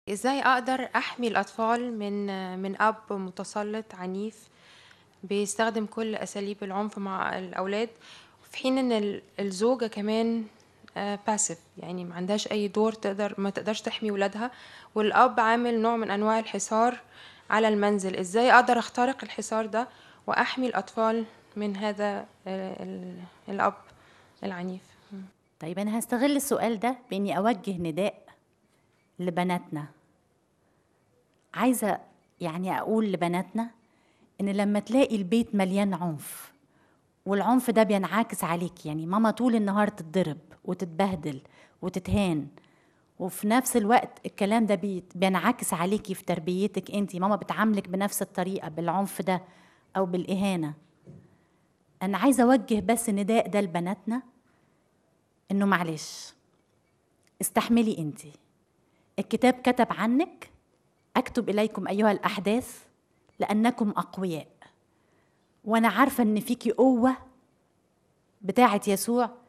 ازاي اقدر احمي الاطفال من من اب متسلط عنيف بيستخدم كل اساليب العنف مع الاولاد في حين ان ال- الزوجه كمان باسيف يعني ما عندهاش اي دور تقدر ما تقدرش تحمي ولادها والاب عامل نوع من انواع الحصار على المنزل ازاي اقدر اخترق الحصار ده واحمي الاطفال من هذا آه، ال- الاب العنيف طيب أنا هستغل السؤال ده بإني أوجه نداء لبناتنا عايزة يعني أقول لبناتنا إن لما تلاقي البيت مليان عنف والعنف ده بينعكس عليك يعني ماما طول النهار تتضرب وتتبهدل وتتهان وفي نفس الوقت الكلام ده بي- بينعكس عليكي في تربيتك انت ماما بتعاملك بنفس الطريقة بالعنف ده أو بالإهانة أنا عايزة أوجه بس نداء ده لبناتنا إنه معلش استحملي انت الكتاب كتب عنك اكتب اليكم ايها الاحداث لانكم اقوياء وانا عارفه ان فيكي قوه بتاعه يسوع